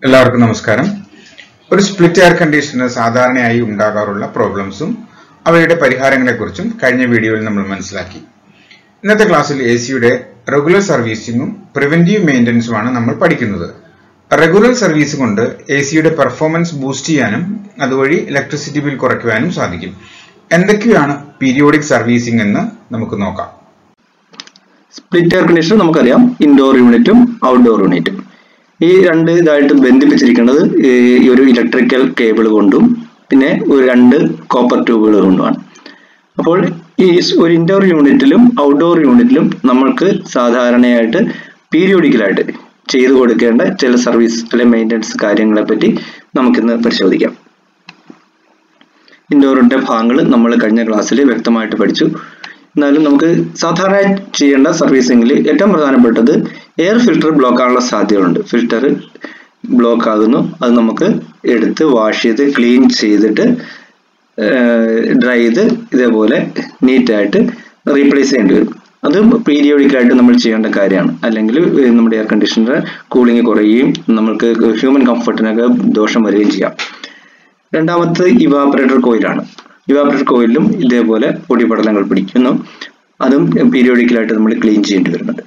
എല്ലാവർക്കും നമസ്കാരം ഒരു സ്പ്ലിറ്റ് എയർ കണ്ടീഷന് സാധാരണയായി ഉണ്ടാകാറുള്ള പ്രോബ്ലംസും അവയുടെ പരിഹാരങ്ങളെക്കുറിച്ചും കഴിഞ്ഞ വീഡിയോയിൽ നമ്മൾ മനസ്സിലാക്കി ഇന്നത്തെ ക്ലാസ്സിൽ എ സിയുടെ റെഗുലർ സർവീസിങ്ങും പ്രിവെന്റീവ് മെയിൻ്റനൻസുമാണ് നമ്മൾ പഠിക്കുന്നത് റെഗുലർ സർവീസ് കൊണ്ട് എ സിയുടെ പെർഫോമൻസ് ബൂസ്റ്റ് ചെയ്യാനും അതുവഴി ഇലക്ട്രിസിറ്റി ബിൽ കുറയ്ക്കുവാനും സാധിക്കും എന്തൊക്കെയാണ് പീരിയോഡിക് സർവീസിംഗ് എന്ന് നമുക്ക് നോക്കാം സ്പ്ലിറ്റ് എയർ കണ്ടീഷണർ നമുക്കറിയാം ഇൻഡോർ യൂണിറ്റും ഔട്ട്ഡോർ യൂണിറ്റും ഈ രണ്ട് ഇതായിട്ട് ബന്ധിപ്പിച്ചിരിക്കുന്നത് ഈ ഒരു ഇലക്ട്രിക്കൽ കേബിൾ കൊണ്ടും പിന്നെ ഒരു രണ്ട് കോപ്പർ ട്യൂബുകൾ കൊണ്ടുമാണ് അപ്പോൾ ഈ ഒരു ഇൻഡോർ യൂണിറ്റിലും ഔട്ട്ഡോർ യൂണിറ്റിലും നമ്മൾക്ക് സാധാരണയായിട്ട് പീരിയോഡിക്കലായിട്ട് ചെയ്തു കൊടുക്കേണ്ട ചില സർവീസ് അല്ലെങ്കിൽ മെയിൻ്റനൻസ് കാര്യങ്ങളെ പറ്റി നമുക്കിന്ന് പരിശോധിക്കാം ഇൻഡോറിന്റെ ഭാഗങ്ങൾ നമ്മൾ കഴിഞ്ഞ ക്ലാസ്സിൽ വ്യക്തമായിട്ട് പഠിച്ചു എന്നാലും നമുക്ക് സാധാരണ ചെയ്യേണ്ട സർവീസിങ്ങിൽ ഏറ്റവും പ്രധാനപ്പെട്ടത് എയർ ഫിൽട്ടർ ബ്ലോക്ക് ആകാനുള്ള സാധ്യതകളുണ്ട് ഫിൽട്ടർ ബ്ലോക്ക് ആകുന്നു അത് നമുക്ക് എടുത്ത് വാഷ് ചെയ്ത് ക്ലീൻ ചെയ്തിട്ട് ഡ്രൈ ചെയ്ത് ഇതേപോലെ നീറ്റായിട്ട് റീപ്ലേസ് ചെയ്യേണ്ടി വരും അത് പീരിയോഡിക്കായിട്ട് നമ്മൾ ചെയ്യേണ്ട കാര്യമാണ് അല്ലെങ്കിൽ നമ്മുടെ എയർ കണ്ടീഷണർ കൂളിംഗ് കുറയുകയും നമുക്ക് ഹ്യൂമൻ കംഫർട്ടിനൊക്കെ ദോഷം വരികയും ചെയ്യാം രണ്ടാമത്തെ ഇവാപറേറ്റർ കോയിലാണ് ഇവാപറേറ്റർ കോയിലും ഇതേപോലെ പൊടിപടലങ്ങൾ പിടിക്കുന്നു അതും പീരിയോഡിക്കലായിട്ട് നമ്മൾ ക്ലീൻ ചെയ്യേണ്ടി വരുന്നുണ്ട്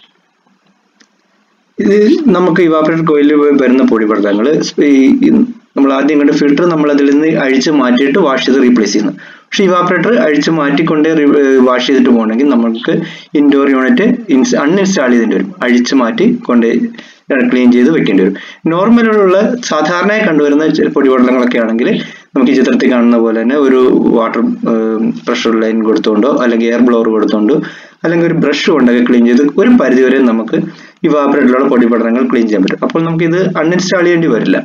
ഇത് നമുക്ക് ഇവാപറേറ്റർ കോയിലിൽ വരുന്ന പൊടിപടലങ്ങൾ നമ്മൾ ആദ്യം കണ്ട് ഫിൽറ്റർ നമ്മൾ അതിൽ നിന്ന് അഴിച്ച് മാറ്റിയിട്ട് വാഷ് ചെയ്ത് റീപ്ലേസ് ചെയ്യുന്നു പക്ഷേ ഇവാപറേറ്റർ അഴിച്ച് മാറ്റിക്കൊണ്ട് വാഷ് ചെയ്തിട്ട് പോകണമെങ്കിൽ നമുക്ക് ഇൻഡോർ യൂണിറ്റ് അൺഇൻസ്റ്റാൾ ചെയ്തേണ്ടി വരും അഴിച്ച് മാറ്റി കൊണ്ട് ക്ലീൻ ചെയ്ത് വെക്കേണ്ടി വരും നോർമലുള്ള സാധാരണയായി കണ്ടുവരുന്ന പൊടിപടലങ്ങളൊക്കെ ആണെങ്കിൽ നമുക്ക് ഈ ചിത്രത്തിൽ കാണുന്ന പോലെ തന്നെ ഒരു വാട്ടർ പ്രഷർ ലൈൻ കൊടുത്തുകൊണ്ടോ അല്ലെങ്കിൽ എയർ ബ്ലോവർ കൊടുത്തുകൊണ്ടോ അല്ലെങ്കിൽ ഒരു ബ്രഷ് കൊണ്ടൊക്കെ ക്ലീൻ ചെയ്ത് ഒരു പരിധിവരെ നമുക്ക് ഇവാപറേറ്ററിലുള്ള പൊടിപടലങ്ങൾ ക്ലീൻ ചെയ്യാൻ പറ്റും അപ്പോൾ നമുക്ക് ഇത് അൺഇൻസ്റ്റാൾ ചെയ്യേണ്ടി വരില്ല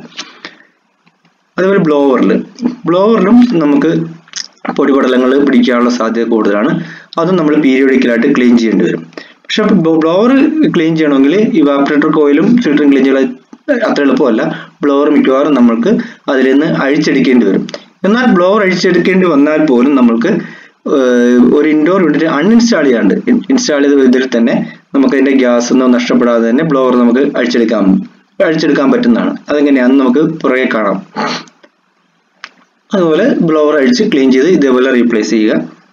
അതുപോലെ ബ്ലോവറിൽ ബ്ലോവറിലും നമുക്ക് പൊടിപടലങ്ങൾ പിടിക്കാനുള്ള സാധ്യത കൂടുതലാണ് അതും നമ്മൾ പീരിയോഡിക്കലായിട്ട് ക്ലീൻ ചെയ്യേണ്ടി വരും പക്ഷെ ബ്ലോവർ ക്ലീൻ ചെയ്യണമെങ്കിൽ ഇവാപറേറ്റർ കോയിലും ഫിൽറ്ററും ക്ലീൻ ചെയ്യാൻ അത്ര എളുപ്പമല്ല ബ്ലോവർ മിക്കവാറും നമ്മൾക്ക് അതിൽ നിന്ന് അഴിച്ചെടുക്കേണ്ടി വരും എന്നാൽ ബ്ലോവർ അഴിച്ചെടുക്കേണ്ടി വന്നാൽ പോലും നമ്മൾക്ക് ഒരു ഇൻഡോർ യൂണിറ്റ് അൺഇൻസ്റ്റാൾ ചെയ്യാണ്ട് ഇൻസ്റ്റാൾ ചെയ്ത ഇതിൽ തന്നെ നമുക്ക് അതിന്റെ ഗ്യാസ് ഒന്നും നഷ്ടപ്പെടാതെ തന്നെ ബ്ലോവർ നമുക്ക് അഴിച്ചെടുക്കാം അഴിച്ചെടുക്കാൻ പറ്റുന്നതാണ് അതെങ്ങനെയാണെന്ന് നമുക്ക് പുറകെ കാണാം അതുപോലെ ബ്ലോവർ അഴിച്ച് ക്ലീൻ ചെയ്ത് ഇതേപോലെ റീപ്ലേസ് ചെയ്യുക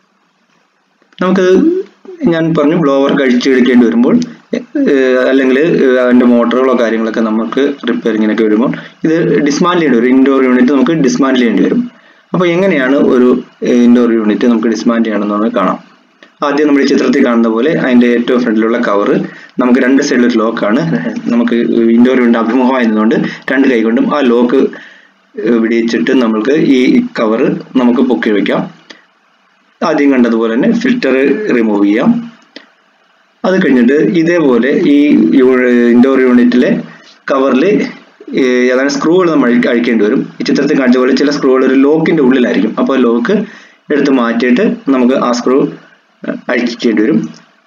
നമുക്ക് ഞാൻ പറഞ്ഞു ബ്ലോവർ കഴിച്ചെടുക്കേണ്ടി വരുമ്പോൾ അല്ലെങ്കിൽ അതിൻ്റെ മോട്ടറുകളോ കാര്യങ്ങളൊക്കെ നമുക്ക് റിപ്പയറിങ്ങിനൊക്കെ വരുമ്പോൾ ഇത് ഡിസ്മാൻഡിൽ ചെയ്യേണ്ടി വരും ഇൻഡോർ യൂണിറ്റ് നമുക്ക് ഡിസ്മാൻഡിൽ ചെയ്യേണ്ടി വരും അപ്പോൾ എങ്ങനെയാണ് ഒരു ഇൻഡോർ യൂണിറ്റ് നമുക്ക് ഡിസ്മാൻഡ് ചെയ്യണമെന്ന് കാണാം ആദ്യം നമ്മൾ ഈ ചിത്രത്തിൽ കാണുന്ന പോലെ അതിൻ്റെ ഏറ്റവും ഫ്രണ്ടിലുള്ള കവർ നമുക്ക് രണ്ട് സൈഡിൽ ഒരു ലോക്കാണ് നമുക്ക് ഇൻഡോർ യൂണിറ്റ് അഭിമുഖമായതുകൊണ്ട് രണ്ട് കൈ കൊണ്ടും ആ ലോക്ക് വിടിയിച്ചിട്ട് നമുക്ക് ഈ കവർ നമുക്ക് പൊക്കി വയ്ക്കാം ആദ്യം കണ്ടതുപോലെ തന്നെ ഫിൽറ്റർ റിമൂവ് ചെയ്യാം അത് കഴിഞ്ഞിട്ട് ഇതേപോലെ ഈ ഇൻഡോർ യൂണിറ്റിലെ കവറിൽ ഏതാനും സ്ക്രൂകൾ നമ്മൾ അഴിക്കേണ്ടി വരും ഈ ചിത്രത്തിൽ കാണിച്ച പോലെ ചില സ്ക്രൂകൾ ഒരു ലോക്കിന്റെ ഉള്ളിലായിരിക്കും അപ്പോൾ ലോക്ക് എടുത്ത് മാറ്റിയിട്ട് നമുക്ക് ആ സ്ക്രൂ അഴിക്കേണ്ടി വരും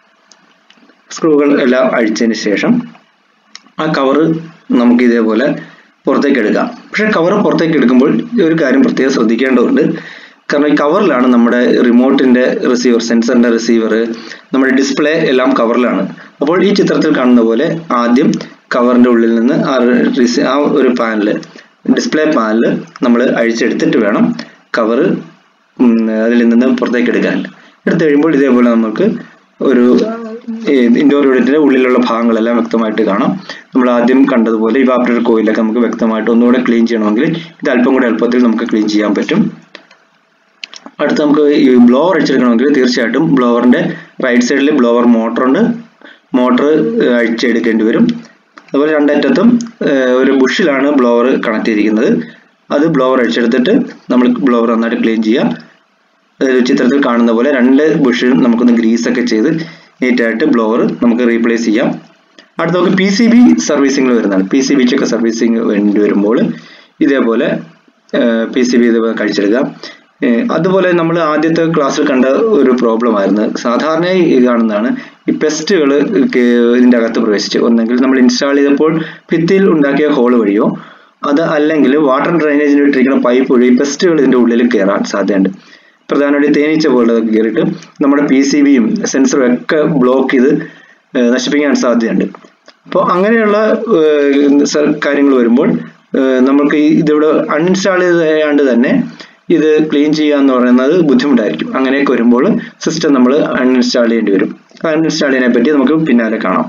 സ്ക്രൂകൾ എല്ലാം അഴിച്ചതിന് ശേഷം ആ കവറ് നമുക്ക് ഇതേപോലെ പുറത്തേക്ക് എടുക്കാം പക്ഷെ കവർ പുറത്തേക്ക് എടുക്കുമ്പോൾ ഒരു കാര്യം പ്രത്യേകം ശ്രദ്ധിക്കേണ്ടതുണ്ട് കാരണം ഈ കവറിലാണ് നമ്മുടെ റിമോട്ടിന്റെ റിസീവർ സെൻസറിന്റെ റിസീവർ നമ്മുടെ ഡിസ്പ്ലേ എല്ലാം കവറിലാണ് അപ്പോൾ ഈ ചിത്രത്തിൽ കാണുന്ന പോലെ ആദ്യം കവറിന്റെ ഉള്ളിൽ നിന്ന് ആ ആ ഒരു പാനല് ഡിസ്പ്ലേ പാനല് നമ്മൾ അഴിച്ചെടുത്തിട്ട് വേണം കവർ അതിൽ നിന്ന് പുറത്തേക്ക് എടുക്കാൻ എടുത്തു കഴിയുമ്പോൾ ഇതേപോലെ നമുക്ക് ഒരു ഇൻഡോർ യൂണിറ്റിന്റെ ഉള്ളിലുള്ള ഭാഗങ്ങളെല്ലാം വ്യക്തമായിട്ട് കാണാം നമ്മൾ ആദ്യം കണ്ടതുപോലെ ഇവാപറേറ്റർ കോയിലൊക്കെ നമുക്ക് വ്യക്തമായിട്ട് ഒന്നുകൂടെ ക്ലീൻ ചെയ്യണമെങ്കിൽ ഇത് അല്പം കൂടെ എളുപ്പത്തിൽ നമുക്ക് ക്ലീൻ ചെയ്യാൻ പറ്റും അടുത്ത് നമുക്ക് ഈ ബ്ലോവർ അഴിച്ചെടുക്കണമെങ്കിൽ തീർച്ചയായിട്ടും ബ്ലോവറിന്റെ റൈറ്റ് സൈഡിൽ ബ്ലോവർ മോട്ടറുണ്ട് മോട്ടർ അഴിച്ചെടുക്കേണ്ടി വരും അതുപോലെ രണ്ടറ്റത്തും ഒരു ബുഷിലാണ് ബ്ലോവർ കണക്ട് ചെയ്തിരിക്കുന്നത് അത് ബ്ലോവർ അഴിച്ചെടുത്തിട്ട് നമ്മൾ ബ്ലോവർ നന്നായിട്ട് ക്ലീൻ ചെയ്യുക ചിത്രത്തിൽ കാണുന്ന പോലെ രണ്ട് ബുഷിലും നമുക്കൊന്ന് ഗ്രീസ് ഒക്കെ ചെയ്ത് നീറ്റായിട്ട് ബ്ലോവർ നമുക്ക് റീപ്ലേസ് ചെയ്യാം അടുത്ത നമുക്ക് പി സി ബി സർവീസിംഗ് വരുന്നതാണ് പി സി ബിക്കൊക്കെ സർവീസിങ് വേണ്ടി വരുമ്പോൾ ഇതേപോലെ പി സി ബി ഇതേപോലെ കഴിച്ചെടുക്കാം അതുപോലെ നമ്മൾ ആദ്യത്തെ ക്ലാസ്സിൽ കണ്ട ഒരു പ്രോബ്ലം ആയിരുന്നു സാധാരണയായി കാണുന്നതാണ് ഈ പെസ്റ്റുകൾ ഇതിൻ്റെ അകത്ത് പ്രവേശിച്ച് ഒന്നെങ്കിൽ നമ്മൾ ഇൻസ്റ്റാൾ ചെയ്തപ്പോൾ ഭിത്തിയിൽ ഉണ്ടാക്കിയ ഹോൾ വഴിയോ അത് അല്ലെങ്കിൽ വാട്ടർ ഡ്രൈനേജിന് ഇട്ടിരിക്കുന്ന പൈപ്പ് വഴി പെസ്റ്റുകൾ ഇതിൻ്റെ ഉള്ളിൽ കയറാൻ സാധ്യതയുണ്ട് പ്രധാനമായിട്ട് തേനീച്ച പോലുള്ളതൊക്കെ കയറിയിട്ട് നമ്മുടെ പി സി ബിയും സെൻസറും ഒക്കെ ബ്ലോക്ക് ചെയ്ത് നശിപ്പിക്കാൻ സാധ്യതയുണ്ട് അപ്പോൾ അങ്ങനെയുള്ള കാര്യങ്ങൾ വരുമ്പോൾ നമുക്ക് ഇതിവിടെ അൺഇൻസ്റ്റാൾ ചെയ്താണ്ട് തന്നെ ഇത് ക്ലീൻ ചെയ്യുക എന്ന് പറയുന്നത് ബുദ്ധിമുട്ടായിരിക്കും അങ്ങനെയൊക്കെ വരുമ്പോൾ സിസ്റ്റം നമ്മൾ അൺഇൻസ്റ്റാൾ ചെയ്യേണ്ടി വരും അൺഇൻസ്റ്റാൾ ചെയ്യുന്നതിനെ പറ്റി നമുക്ക് പിന്നാലെ കാണാം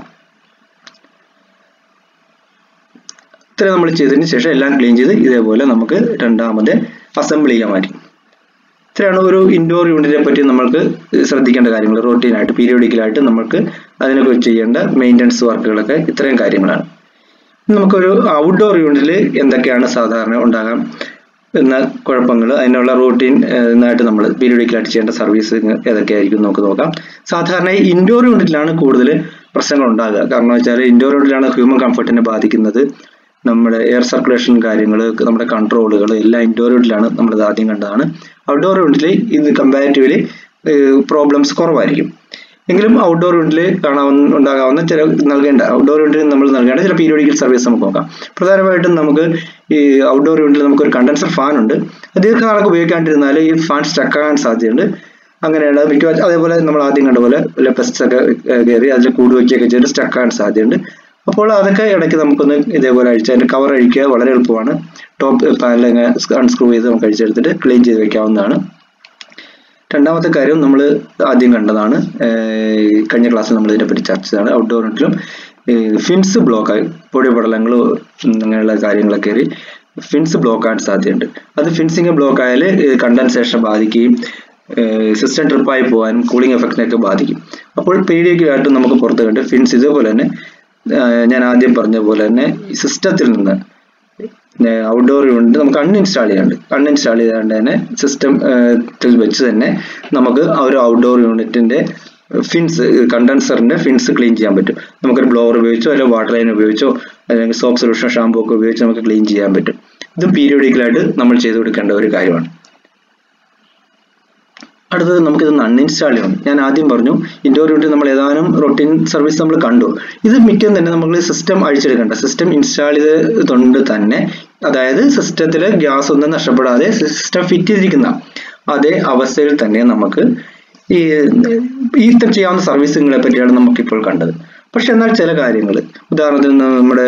ഇത്ര നമ്മൾ ചെയ്തതിന് ശേഷം എല്ലാം ക്ലീൻ ചെയ്ത് ഇതേപോലെ നമുക്ക് രണ്ടാമത് അസംബിൾ ചെയ്യാൻ പറ്റും ഇത്രയാണ് ഒരു ഇൻഡോർ യൂണിറ്റിനെ പറ്റി നമ്മൾക്ക് ശ്രദ്ധിക്കേണ്ട കാര്യങ്ങൾ റൊട്ടീനായിട്ട് പീരിയോഡിക്കലായിട്ട് നമുക്ക് അതിനെക്കുറിച്ച് ചെയ്യേണ്ട മെയിൻ്റനൻസ് വർക്കുകളൊക്കെ ഇത്രയും കാര്യങ്ങളാണ് നമുക്കൊരു ഔട്ട്ഡോർ യൂണിറ്റിൽ എന്തൊക്കെയാണ് സാധാരണ ഉണ്ടാകാൻ എന്ന കുഴപ്പങ്ങൾ അതിനുള്ള റൂട്ടീൻ എന്നായിട്ട് നമ്മൾ പീരിയോഡിക്കലായിട്ട് ചെയ്യേണ്ട സർവീസ് ഏതൊക്കെയായിരിക്കും നമുക്ക് നോക്കാം സാധാരണ ഇൻഡോർ യൂണിറ്റിലാണ് കൂടുതൽ പ്രശ്നങ്ങൾ ഉണ്ടാകുക കാരണം വെച്ചാൽ ഇൻഡോർ യൂണിറ്റിലാണ് ഹ്യൂമൻ കംഫർട്ടിനെ ബാധിക്കുന്നത് നമ്മുടെ എയർ സർക്കുലേഷൻ കാര്യങ്ങൾ നമ്മുടെ കൺട്രോളുകൾ എല്ലാം ഇൻഡോർ യൂണിറ്റിലാണ് നമ്മൾ ആദ്യം കണ്ടതാണ് ഔട്ട്ഡോർ യൂണിറ്റിൽ ഇത് കമ്പാരിറ്റീവ്ലി പ്രോബ്ലംസ് കുറവായിരിക്കും എങ്കിലും ഔട്ട്ഡോർ യൂണിറ്റിൽ കാണാവുന്ന ഉണ്ടാകാവുന്ന ചില നൽകേണ്ട ഔട്ട്ഡോർ യൂണിറ്റിൽ നമ്മൾ നൽകേണ്ട ചില പീരിയോഡിക്കൽ സർവീസ് നമുക്ക് നോക്കാം പ്രധാനമായിട്ടും നമുക്ക് ഈ ഔട്ട്ഡോർ യൂണിറ്റിൽ നമുക്ക് ഒരു കണ്ടൻസർ ഫാൻ ഉണ്ട് ദീർഘനാളൊക്കെ ഉപയോഗിക്കാണ്ടിരുന്നാൽ ഈ ഫാൻ സ്റ്റക്ക് ആകാൻ സാധ്യതയുണ്ട് അങ്ങനെയുള്ള മിക്ക അതേപോലെ നമ്മൾ ആദ്യം കണ്ട പോലെ വല്ല പെസ്റ്റ്സ് ഒക്കെ കയറി അതിൽ കൂട് വയ്ക്കുകയൊക്കെ ചെയ്ത് സ്റ്റക്ക് ആകാൻ സാധ്യതയുണ്ട് അപ്പോൾ അതൊക്കെ ഇടയ്ക്ക് നമുക്കൊന്ന് ഇതേപോലെ അഴിച്ച് അതിൻ്റെ കവർ അഴിക്കുക വളരെ എളുപ്പമാണ് ടോപ്പ് പാനൽ അൺസ്ക്രൂ ചെയ്ത് നമുക്ക് അഴിച്ചെടുത്തിട്ട് ക്ലീൻ ചെയ്ത് വെക്കാവുന്നതാണ് രണ്ടാമത്തെ കാര്യം നമ്മൾ ആദ്യം കണ്ടതാണ് കഴിഞ്ഞ ക്ലാസ്സിൽ നമ്മൾ ഇതിനെപ്പറ്റി ചർച്ച ചെയ്തതാണ് ഔട്ട്ഡോർ യൂണിറ്റിലും ഫിൻസ് ബ്ലോക്കായി പൊടിപടലങ്ങൾ അങ്ങനെയുള്ള കാര്യങ്ങളൊക്കെ കയറി ഫിൻസ് ബ്ലോക്ക് ആകാൻ സാധ്യതയുണ്ട് അത് ഫിൻസിങ് ബ്ലോക്ക് ആയാൽ കണ്ടൻസേഷൻ ബാധിക്കുകയും സിസ്റ്റം ട്രിപ്പായി പോകാനും കൂളിംഗ് എഫക്റ്റിനെയൊക്കെ ബാധിക്കും അപ്പോൾ പേടിയൊക്കെയായിട്ട് നമുക്ക് പുറത്ത് കണ്ട് ഫിൻസ് ഇതേപോലെ തന്നെ ഞാൻ ആദ്യം പറഞ്ഞ പോലെ തന്നെ സിസ്റ്റത്തിൽ നിന്ന് ഔട്ട്ഡോർ യൂണിറ്റ് നമുക്ക് അൺഇൻസ്റ്റാൾ ചെയ്യാണ്ട് അൺഇൻസ്റ്റാൾ ചെയ്യാണ്ട് തന്നെ സിസ്റ്റത്തിൽ വെച്ച് തന്നെ നമുക്ക് ആ ഒരു ഔട്ട്ഡോർ യൂണിറ്റിന്റെ ഫിൻസ് കണ്ടൻസറിന്റെ ഫിൻസ് ക്ലീൻ ചെയ്യാൻ പറ്റും നമുക്കൊരു ബ്ലോവർ ഉപയോഗിച്ചോ അല്ലെങ്കിൽ വാട്ടർ ലൈൻ ഉപയോഗിച്ചോ അല്ലെങ്കിൽ സോപ്പ് സൊല്യൂഷൻ ഷാമ്പൂ ഒക്കെ ഉപയോഗിച്ച് നമുക്ക് ക്ലീൻ ചെയ്യാൻ പറ്റും ഇതും പീരിയോഡിക്കലായിട്ട് നമ്മൾ ചെയ്തു കൊടുക്കേണ്ട ഒരു കാര്യമാണ് അടുത്തത് നമുക്കിത് അൺഇൻസ്റ്റാൾ ചെയ്യണം ഞാൻ ആദ്യം പറഞ്ഞു ഇൻഡോർ യൂണിറ്റ് നമ്മൾ ഏതാനും റൊട്ടീൻ സർവീസ് നമ്മൾ കണ്ടു ഇത് മിക്കം തന്നെ നമ്മൾ സിസ്റ്റം അഴിച്ചെടുക്കേണ്ട സിസ്റ്റം ഇൻസ്റ്റാൾ ചെയ്തുകൊണ്ട് തന്നെ അതായത് സിസ്റ്റത്തിൽ ഗ്യാസ് ഒന്നും നഷ്ടപ്പെടാതെ സിസ്റ്റം ഫിറ്റ് ചെയ്തിരിക്കുന്ന അതേ അവസ്ഥയിൽ തന്നെ നമുക്ക് ഈ ഈ ചെയ്യാവുന്ന സർവീസുകളെ പറ്റിയാണ് നമുക്കിപ്പോൾ കണ്ടത് പക്ഷെ എന്നാൽ ചില കാര്യങ്ങൾ ഉദാഹരണത്തിന് നമ്മുടെ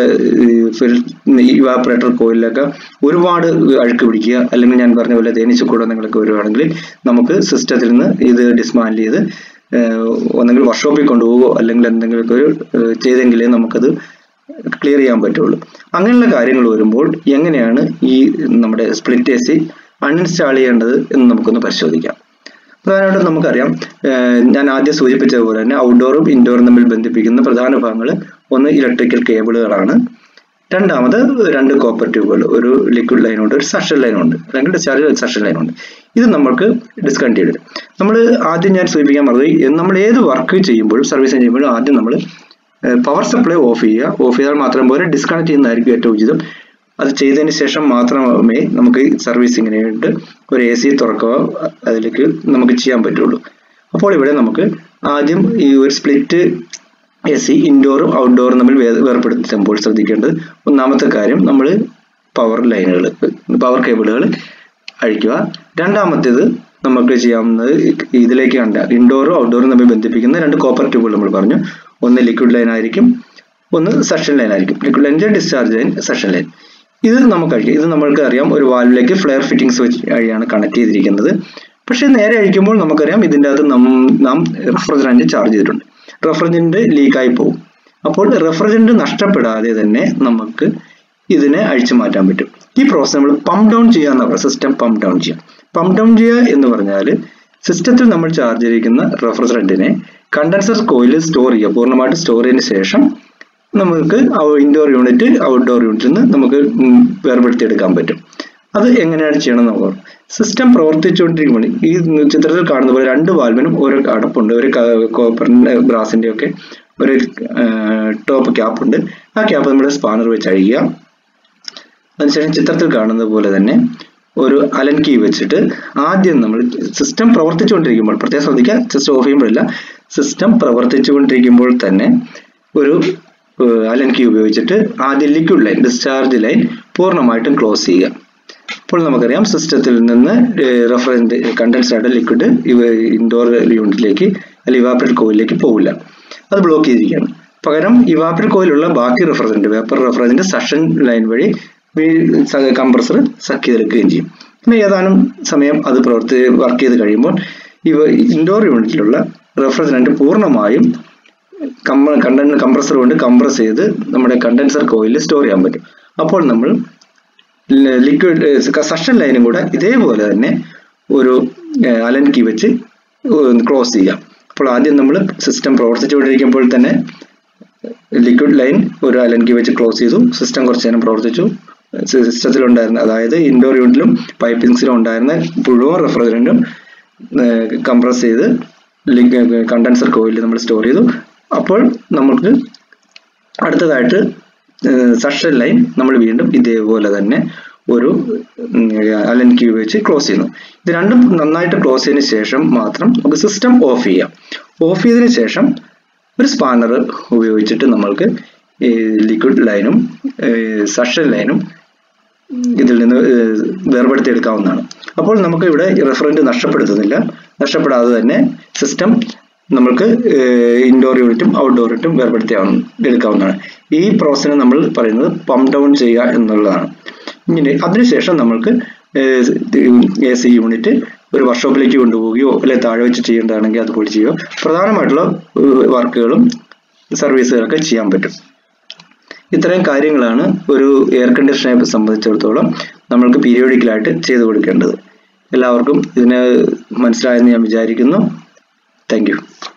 ഇവാപ്പറേറ്റർ കോയിലൊക്കെ ഒരുപാട് അഴുക്ക് പിടിക്കുക അല്ലെങ്കിൽ ഞാൻ പറഞ്ഞ പോലെ തേനീച്ചക്കൂടെ നിങ്ങളൊക്കെ വരുവാണെങ്കിൽ നമുക്ക് സിസ്റ്റത്തിൽ നിന്ന് ഇത് ഡിസ്മാൻഡിൽ ചെയ്ത് ഒന്നെങ്കിൽ വർക്ക്ഷോപ്പിൽ കൊണ്ടുപോകുകയോ അല്ലെങ്കിൽ എന്തെങ്കിലുമൊക്കെ ഒരു ചെയ്തെങ്കിലേ നമുക്കത് ക്ലിയർ ചെയ്യാൻ പറ്റുള്ളൂ അങ്ങനെയുള്ള കാര്യങ്ങൾ വരുമ്പോൾ എങ്ങനെയാണ് ഈ നമ്മുടെ സ്പ്ലിറ്റ് എ സി അൺഇൻസ്റ്റാൾ ചെയ്യേണ്ടത് എന്ന് നമുക്കൊന്ന് പരിശോധിക്കാം പ്രധാനമായിട്ടും നമുക്കറിയാം ഞാൻ ആദ്യം സൂചിപ്പിച്ചതുപോലെ തന്നെ ഔട്ട്ഡോറും ഇൻഡോറും തമ്മിൽ ബന്ധിപ്പിക്കുന്ന പ്രധാന ഭാഗങ്ങൾ ഒന്ന് ഇലക്ട്രിക്കൽ കേബിളുകളാണ് രണ്ടാമത് രണ്ട് കോപ്പർ ട്യൂബുകൾ ഒരു ലിക്വിഡ് ലൈനുണ്ട് ഒരു സഷൻ ലൈനുണ്ട് അല്ലെങ്കിൽ ഡിസ്ചാർജ് സഷൻ ലൈനുണ്ട് ഇത് നമുക്ക് ഡിസ്കണ്ടിന്യൂ ചെയ്ത് നമ്മൾ ആദ്യം ഞാൻ സൂചിപ്പിക്കാൻ പറഞ്ഞത് നമ്മൾ ഏത് വർക്ക് ചെയ്യുമ്പോഴും സർവീസ് ചെയ്യുമ്പോഴും ആദ്യം നമ്മൾ പവർ സപ്ലൈ ഓഫ് ചെയ്യുക ഓഫ് ചെയ്താൽ മാത്രം പോലെ ഡിസ്കണക്ട് ചെയ്യുന്നതായിരിക്കും ഏറ്റവും ഉചിതം അത് ചെയ്തതിന് ശേഷം മാത്രമേ നമുക്ക് സർവീസിങ്ങിനായിട്ട് ഒരു എ സി തുറക്കുക അതിലേക്ക് നമുക്ക് ചെയ്യാൻ പറ്റുള്ളൂ അപ്പോൾ ഇവിടെ നമുക്ക് ആദ്യം ഈ ഒരു സ്പ്ലിറ്റ് എ സി ഇൻഡോറും ഔട്ട്ഡോറും തമ്മിൽ വേർപ്പെടുത്തുമ്പോൾ ശ്രദ്ധിക്കേണ്ടത് ഒന്നാമത്തെ കാര്യം നമ്മൾ പവർ ലൈനുകൾ പവർ കേബിളുകൾ അഴിക്കുക രണ്ടാമത്തേത് നമുക്ക് ചെയ്യാവുന്നത് ഇതിലേക്ക് കണ്ട ഇൻഡോറും ഔട്ട്ഡോറും തമ്മിൽ ബന്ധിപ്പിക്കുന്ന രണ്ട് കോപ്പർ ട്യൂബുകൾ നമ്മൾ പറഞ്ഞു ഒന്ന് ലിക്വിഡ് ലൈൻ ആയിരിക്കും ഒന്ന് സെഷൻ ലൈൻ ആയിരിക്കും liquid line discharge line suction line ഇത് നമുക്ക് അഴിക്കാം ഇത് നമ്മൾക്ക് അറിയാം ഒരു വാൽവിലേക്ക് ഫ്ലെയർ ഫിറ്റിംഗ്സ് വഴിയാണ് കണക്ട് ചെയ്തിരിക്കുന്നത് പക്ഷേ നേരെ അഴിക്കുമ്പോൾ നമുക്കറിയാം ഇതിൻ്റെ അകത്ത് നാം റെഫ്രിജറൻറ്റ് ചാർജ് ചെയ്തിട്ടുണ്ട് റെഫ്രിജറൻറ്റ് ലീക്കായി പോകും അപ്പോൾ റെഫ്രിജറൻറ്റ് നഷ്ടപ്പെടാതെ തന്നെ നമുക്ക് ഇതിനെ അഴിച്ചു മാറ്റാൻ പറ്റും ഈ പ്രോസസ് നമ്മൾ പമ്പ് ഡൗൺ ചെയ്യുക എന്ന് പറയുക സിസ്റ്റം പമ്പ് ഡൗൺ ചെയ്യുക പമ്പ് ഡൗൺ ചെയ്യുക എന്ന് പറഞ്ഞാൽ സിസ്റ്റത്തിൽ നമ്മൾ ചാർജ് ചെയ്തിരിക്കുന്ന റെഫ്രിജറൻറ്റിനെ കണ്ടൻസർ കോയിൽ സ്റ്റോർ ചെയ്യുക പൂർണ്ണമായിട്ട് സ്റ്റോർ ചെയ്തതിന് ശേഷം നമുക്ക് ഇൻഡോർ യൂണിറ്റ് ഔട്ട്ഡോർ യൂണിറ്റിൽ നിന്ന് നമുക്ക് വേർപെടുത്തിയെടുക്കാൻ പറ്റും അത് എങ്ങനെയാണ് ചെയ്യണം നമുക്ക് സിസ്റ്റം പ്രവർത്തിച്ചുകൊണ്ടിരിക്കുമ്പോൾ ഈ ചിത്രത്തിൽ കാണുന്ന പോലെ രണ്ട് വാൽവിനും ഓരോ അടപ്പുണ്ട് ഒരു കോപ്പറിന്റെ ബ്രാസിന്റെ ഒക്കെ ഒരു ടോപ്പ് ക്യാപ്പ് ഉണ്ട് ആ ക്യാപ്പ് നമ്മുടെ സ്പാനർ വെച്ച് അഴിക്കുക അതിനുശേഷം ചിത്രത്തിൽ കാണുന്നത് പോലെ തന്നെ ഒരു അലൻ കീ വെച്ചിട്ട് ആദ്യം നമ്മൾ സിസ്റ്റം പ്രവർത്തിച്ചുകൊണ്ടിരിക്കുമ്പോൾ പ്രത്യേകം ശ്രദ്ധിക്കുക സിസ്റ്റം ഓഫ് ചെയ്യുമ്പോഴല്ല സിസ്റ്റം പ്രവർത്തിച്ചുകൊണ്ടിരിക്കുമ്പോൾ തന്നെ ഒരു അലൻ കീ ഉപയോഗിച്ചിട്ട് ആദ്യം ലിക്വിഡ് ലൈൻ ഡിസ്ചാർജ് ലൈൻ പൂർണ്ണമായിട്ടും ക്ലോസ് ചെയ്യുക അപ്പോൾ നമുക്കറിയാം സിസ്റ്റത്തിൽ നിന്ന് റെഫറൻറ്റ് കണ്ടൻസ്ഡ് ലിക്വിഡ് ഇവ ഇൻഡോർ യൂണിറ്റിലേക്ക് അല്ലെങ്കിൽ ഇവാപ്പറേറ്റ് കോയിലേക്ക് പോകില്ല അത് ബ്ലോക്ക് ചെയ്തിരിക്കുകയാണ് പകരം ഇവാപ്പർ കോയിലുള്ള ബാക്കി refrigerant vapour refrigerant suction line വഴി കംപ്രസർ സക്ക് ചെയ്തെടുക്കുകയും ചെയ്യും പിന്നെ ഏതാനും സമയം അത് പ്രവർത്തി വർക്ക് ചെയ്ത് കഴിയുമ്പോൾ ഇവ ഇൻഡോർ യൂണിറ്റിലുള്ള റെഫ്രിജറന്റ് പൂർണ്ണമായും കണ്ടൻ കംപ്രസർ കൊണ്ട് കംപ്രസ് ചെയ്ത് നമ്മുടെ കണ്ടൻസർ കോയിലിൽ സ്റ്റോർ ചെയ്യാൻ പറ്റും അപ്പോൾ നമ്മൾ ലിക്വിഡ് സഷൻ ലൈനും കൂടെ ഇതേപോലെ തന്നെ ഒരു അലൻ കീ വെച്ച് ക്ലോസ് ചെയ്യാം അപ്പോൾ ആദ്യം നമ്മൾ സിസ്റ്റം പ്രവർത്തിച്ചുകൊണ്ടിരിക്കുമ്പോൾ തന്നെ ലിക്വിഡ് ലൈൻ ഒരു അലൻ കീ വെച്ച് ക്ലോസ് ചെയ്തു സിസ്റ്റം കുറച്ച് നേരം പ്രവർത്തിച്ചു സിസ്റ്റത്തിൽ ഉണ്ടായിരുന്ന അതായത് ഇൻഡോർ യൂണിറ്റിലും പൈപ്പിംഗ്സിലും ഉണ്ടായിരുന്ന മുഴുവൻ റെഫ്രിജറൻറ്റും കംപ്രസ് ചെയ്ത് കണ്ടൻസർ കോയിലിൽ നമ്മൾ സ്റ്റോർ ചെയ്തു അപ്പോൾ നമുക്ക് അടുത്തതായിട്ട് സഷൻ ലൈൻ നമ്മൾ വീണ്ടും ഇതേപോലെ തന്നെ ഒരു അലൻ ക്യൂ വെച്ച് ക്ലോസ് ചെയ്യുന്നു ഇത് രണ്ടും നന്നായിട്ട് ക്ലോസ് ചെയ്തതിന് ശേഷം മാത്രം നമുക്ക് സിസ്റ്റം ഓഫ് ചെയ്യാം ഓഫ് ചെയ്തതിന് ശേഷം ഒരു സ്പാനർ ഉപയോഗിച്ചിട്ട് നമ്മൾക്ക് ലിക്വിഡ് ലൈനും സഷൻ ലൈനും ഇതിൽ നിന്ന് വേർപെടുത്തി എടുക്കാവുന്നതാണ് അപ്പോൾ നമുക്ക് ഇവിടെ റെഫറൻറ്റ് നഷ്ടപ്പെടുത്തുന്നില്ല നഷ്ടപ്പെടാതെ തന്നെ സിസ്റ്റം നമ്മൾക്ക് ഇൻഡോർ യൂണിറ്റും ഔട്ട്ഡോർ യൂണിറ്റും വേർപെടുത്തിയാവുന്ന എടുക്കാവുന്നതാണ് ഈ പ്രോസസ്സിനെ നമ്മൾ പറയുന്നത് പമ്പ് ഡൗൺ ചെയ്യുക എന്നുള്ളതാണ് ഇങ്ങനെ അതിനുശേഷം നമ്മൾക്ക് എ സി യൂണിറ്റ് ഒരു വർക്ക്ഷോപ്പിലേക്ക് കൊണ്ടുപോവുകയോ അല്ലെങ്കിൽ താഴെ വെച്ച് ചെയ്യേണ്ടതാണെങ്കിൽ അതുപോലെ ചെയ്യുകയോ പ്രധാനമായിട്ടുള്ള വർക്കുകളും സർവീസുകളൊക്കെ ചെയ്യാൻ പറ്റും ഇത്രയും കാര്യങ്ങളാണ് ഒരു എയർ കണ്ടീഷനെ സംബന്ധിച്ചിടത്തോളം നമ്മൾക്ക് പീരിയോഡിക്കലായിട്ട് ചെയ്തു കൊടുക്കേണ്ടത് എല്ലാവർക്കും ഇതിന് മനസ്സിലായെന്ന് ഞാൻ വിചാരിക്കുന്നു താങ്ക്